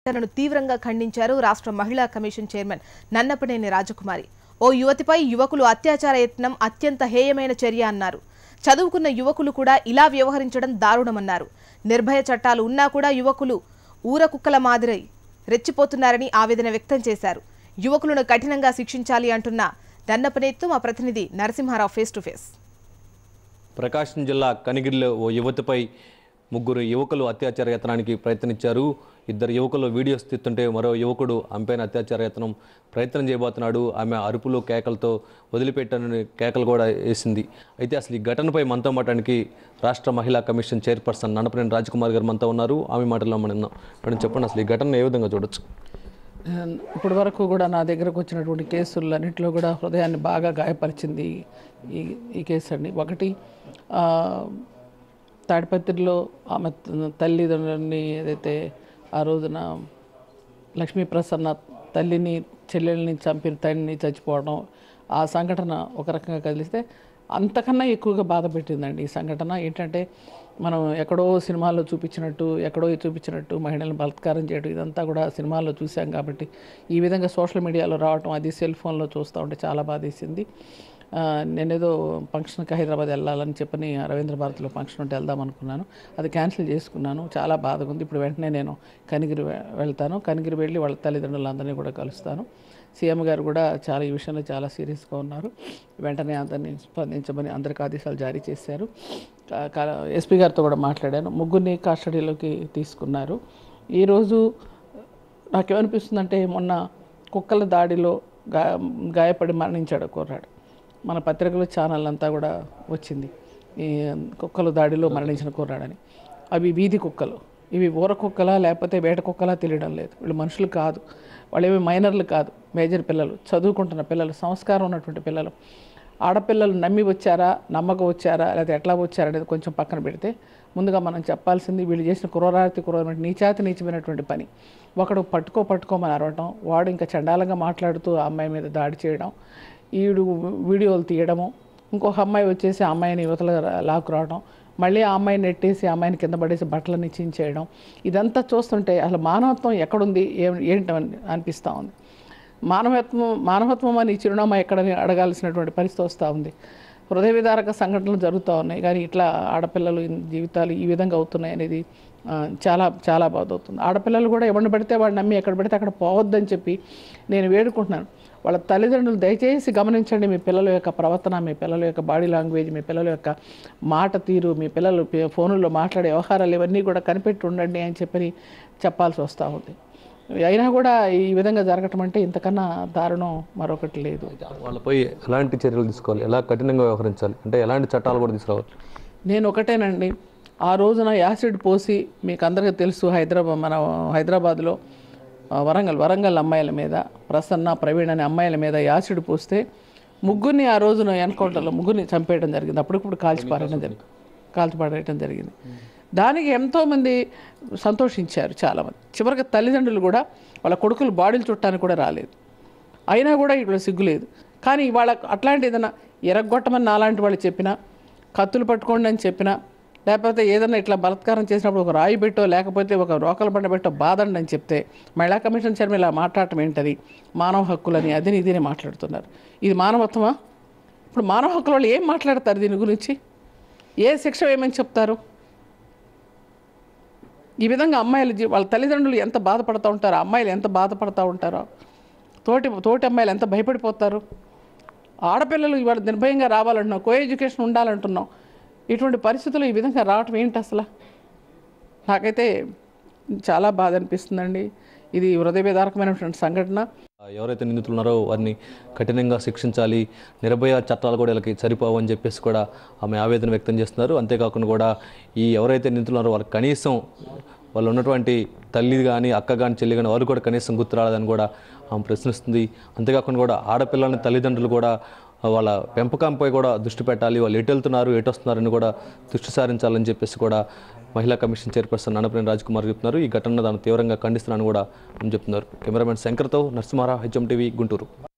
ఘటనను తీవ్రంగా ఖండించారు రాష్ట్ర మహిళా కమిషన్ చైర్మన్ నన్నపనేని రాజకుమారి ఓ యువతిపై యువకులు అత్యాచార యత్నం అత్యంత హేయమైన చర్య అన్నారు చదువుకున్న యువకులు కూడా ఇలా వ్యవహరించడం దారుణమన్నారు నిర్భయ చట్టాలు ఉన్నా కూడా యువకులు ఊర కుక్కల మాదిరై రెచ్చిపోతున్నారని ఆవేదన వ్యక్తం చేశారు యువకులను కఠినంగా శిక్షించాలి అంటున్న దన్నపనేత్తు మా ప్రతినిధి Narasimharao face to face Prakasam జిల్లా కనిగిరిలో ఓ యువతిపై ముగ్గురు యువకులు అత్యాచార యత్నానికి ప్రయత్నించారు ఇద్దరు యువకులు వీడియోస్ తీస్తుంటే మరో యువకుడు ఆమెపైన అత్యాచార యత్నం ప్రయత్నం చేయబోతున్నాడు ఆమె అరుపులు కేకలతో వదిలిపెట్టనని కేకలు కూడా వేసింది అయితే అసలు ఈ ఘటనపై మనతో మాట్లాడానికి రాష్ట్ర మహిళా కమిషన్ చైర్పర్సన్ నడపనేని రాజకుమార్ గారు మనతో ఉన్నారు ఆమె మాటల్లో మనం విన్నాం. మేడం చెప్పండి అసలు ఈ ఘటన ఏ విధంగా చూడొచ్చు ఇప్పటి వరకు కూడా నా దగ్గరకు వచ్చినటువంటి కేసులన్నింటిలో కూడా హృదయాన్ని బాగా గాయపరిచింది ఈ ఈ కేసు అండి ఒకటి ఆ, తాడిపత్రిలో ఆమె తల్లిదండ్రులని ఏదైతే ఆ రోజున లక్ష్మీ ప్రసన్న తల్లిని చెల్లెల్ని చంపిన తండ్రిని చచ్చిపోవడం ఆ సంఘటన ఒక రకంగా కదిలిస్తే అంతకన్నా ఎక్కువగా బాధ పెట్టిందండి ఈ సంఘటన ఏంటంటే మనం ఎక్కడో సినిమాల్లో చూపించినట్టు ఎక్కడో చూపించినట్టు మహిళలను బలాత్కారం చేయడం ఇదంతా కూడా సినిమాల్లో చూసాం కాబట్టి ఈ విధంగా సోషల్ మీడియాలో రావటం అది సెల్ ఫోన్లో చూస్తూ ఉంటే చాలా బాధేసింది ఆ, నేనేదో ఫంక్షన్కి హైదరాబాద్ వెళ్ళాలని చెప్పని రవీంద్ర భారతిలో ఫంక్షన్ ఉంటే వెళ్దాం అనుకున్నాను అది క్యాన్సిల్ చేసుకున్నాను చాలా బాధగా ఉంది ఇప్పుడు వెంటనే నేను కనిగిరి వె- వెళ్తాను కనిగిరి వెళ్ళి వాళ్ళ తల్లిదండ్రులందరినీ కూడా కలుస్తాను సీఎం గారు కూడా చాలా ఈ విషయంలో చాలా సీరియస్గా ఉన్నారు వెంటనే అందరినీ స్పందించమని అందరికి ఆదేశాలు జారీ చేశారు కా- కా- ఎస్పీ గారితో కూడా మాట్లాడాను ముగ్గురిని కస్టడీలోకి తీసుకున్నారు ఈరోజు నాకేమనిపిస్తుందంటే మొన్న కుక్కల దాడిలో గా గాయపడి మరణించాడు కుర్రాడు మన పత్రికలు ఛానల్ అంతా కూడా వచ్చింది ఈ కుక్కల దాడిలో మరణించిన కుర్రాడని అవి వీధి కుక్కలు ఇవి ఊర కుక్కలా లేకపోతే వేట కుక్కలా తెలియడం లేదు వీళ్ళు మనుషులు కాదు వాళ్ళు ఏమి మైనర్లు కాదు మేజర్ పిల్లలు చదువుకుంటున్న పిల్లలు సంస్కారం ఉన్నటువంటి పిల్లలు ఆడపిల్లలు నమ్మి వచ్చారా నమ్మక వచ్చారా లేదా ఎట్లా వచ్చారా అనేది కొంచెం పక్కన పెడితే ముందుగా మనం చెప్పాల్సింది వీళ్ళు చేసిన కుర్రాతి కుర్ర నీచాతి నీచమైనటువంటి పని ఒకడు పట్టుకో పట్టుకోమని అరవటం వాడు ఇంకా చండాలంగా మాట్లాడుతూ ఆ అమ్మాయి మీద దాడి చేయడం ఈడు వీడియోలు తీయడము ఇంకొక అమ్మాయి వచ్చేసి ఆ అమ్మాయిని యువతల లాక్కు రావడం మళ్ళీ ఆ అమ్మాయిని నెట్టేసి ఆ అమ్మాయిని కింద పడేసి బట్టలని చించేయడం ఇదంతా చూస్తుంటే అసలు మానవత్వం ఎక్కడుంది ఏం ఏంటని అనిపిస్తూ ఉంది మానవత్వం మానవత్వం అని ఈ చిరునామా ఎక్కడని అడగాల్సినటువంటి పరిస్థితి వస్తూ ఉంది హృదయ విదారక సంఘటనలు జరుగుతూ ఉన్నాయి కానీ ఇట్లా ఆడపిల్లలు ఇన్- జీవితాలు ఈ విధంగా అవుతున్నాయి అనేది ఆ, చాలా చాలా బాధ అవుతుంది ఆడపిల్లలు కూడా ఎవరిని పడితే వాడిని నమ్మి ఎక్కడ పడితే అక్కడ పోవద్దని చెప్పి నేను వేడుకుంటున్నాను వాళ్ళ తల్లిదండ్రులు దయచేసి గమనించండి మీ పిల్లల యొక్క ప్రవర్తన మీ పిల్లల యొక్క బాడీ లాంగ్వేజ్ మీ పిల్లల యొక్క మాట తీరు మీ పిల్లలు పే- ఫోనుల్లో మాట్లాడే వ్యవహారాలు ఇవన్నీ కూడా కనిపెట్టి ఉండండి అని చెప్పని చెప్పాల్సి వస్తూ ఉంది అయినా కూడా ఈ విధంగా జరగటం అంటే ఇంతకన్నా దారుణం మరొకటి లేదు వాళ్ళపై ఎలాంటి చర్యలు తీసుకోవాలి ఎలా కఠినంగా వ్యవహరించాలి అంటే ఎలాంటి చట్టాలు కూడా తీసుకురావాలి నేను ఒకటేనండి ఆ రోజున యాసిడ్ పోసి మీకు అందరికీ తెలుసు హైదరాబాద్ మన హైదరాబాద్లో ఆ, వరంగల్ వరంగల్ అమ్మాయిల మీద ప్రసన్న ప్రవీణ్ అనే అమ్మాయిల మీద యాసిడ్ పోస్తే ముగ్గురిని ఆ రోజున ఎన్కౌంటర్లో ముగ్గురిని చంపేయడం జరిగింది అప్పటికప్పుడు కాల్చి పారేయడం జరిగింది కాల్చి పారేయడం జరిగింది దానికి ఎంతోమంది సంతోషించారు చాలామంది చివరికి తల్లిదండ్రులు కూడా వాళ్ళ కొడుకులు బాడీలు చుట్టానికి కూడా రాలేదు అయినా కూడా ఇక్కడ సిగ్గులేదు కానీ వాళ్ళ అట్లాంటి ఏదైనా ఎరగొట్టమని నాలాంటి వాళ్ళు చెప్పినా కత్తులు పట్టుకోండి అని చెప్పినా లేకపోతే ఏదైనా ఇట్లా బలాత్కారం చేసినప్పుడు ఒక రాయి పెట్టో లేకపోతే ఒక రోకల బండ పెట్టో బాదండి అని చెప్తే మహిళా కమిషన్ చైర్మన్ ఇలా మాట్లాడటం ఏంటది మానవ హక్కులని అదిని ఇదిని మాట్లాడుతున్నారు ఇది మానవత్వమా ఇప్పుడు మానవ హక్కుల వాళ్ళు ఏం మాట్లాడతారు దీని గురించి ఏ శిక్ష ఏమని చెప్తారు ఈ విధంగా అమ్మాయిలు జీ- వాళ్ళ తల్లిదండ్రులు ఎంత బాధపడుతూ ఉంటారో అమ్మాయిలు ఎంత బాధపడుతూ ఉంటారో తోటి తోటి అమ్మాయిలు ఎంత భయపడిపోతారు ఆడపిల్లలు ఇవాళ నిర్భయంగా రావాలంటున్నాం కో ఎడ్యుకేషన్ ఉండాలంటున్నాం ఇటువంటి పరిస్థితులు ఈ విధంగా రావటం ఏంటి అసలు నాకైతే చాలా బాధ అనిపిస్తుందండి ఇది హృదయ విదారకమైనటువంటి సంఘటన ఎవరైతే నిందితులు ఉన్నారో వారిని కఠినంగా శిక్షించాలి నిర్భయ చట్టాలు కూడా వీళ్ళకి సరిపోవు అని చెప్పేసి కూడా ఆమె ఆవేదన వ్యక్తం చేస్తున్నారు అంతేకాకుండా కూడా ఈ ఎవరైతే నిందితులు ఉన్నారో వాళ్ళకి కనీసం వాళ్ళు ఉన్నటువంటి తల్లి కానీ అక్క కానీ చెల్లి కానీ వారు కూడా కనీసం గుర్తు రాలేదని కూడా ఆమె ప్రశ్నిస్తుంది అంతేకాకుండా కూడా ఆడపిల్లలని తల్లిదండ్రులు కూడా వాళ్ళ పెంపకంపై కూడా దృష్టి పెట్టాలి వాళ్ళు ఎటు వెళ్తున్నారు ఎటు వస్తున్నారని కూడా దృష్టి సారించాలని చెప్పేసి కూడా మహిళా కమిషన్ చైర్పర్సన్ నన్నపనేని రాజ్కుమార్ చెప్తున్నారు ఈ ఘటన దాన్ని తీవ్రంగా ఖండిస్తున్నానని కూడా ఆమె చెప్తున్నారు కెమెరామెన్ శంకర్తో నరసింహారావు హెచ్ఎం టీవీ గుంటూరు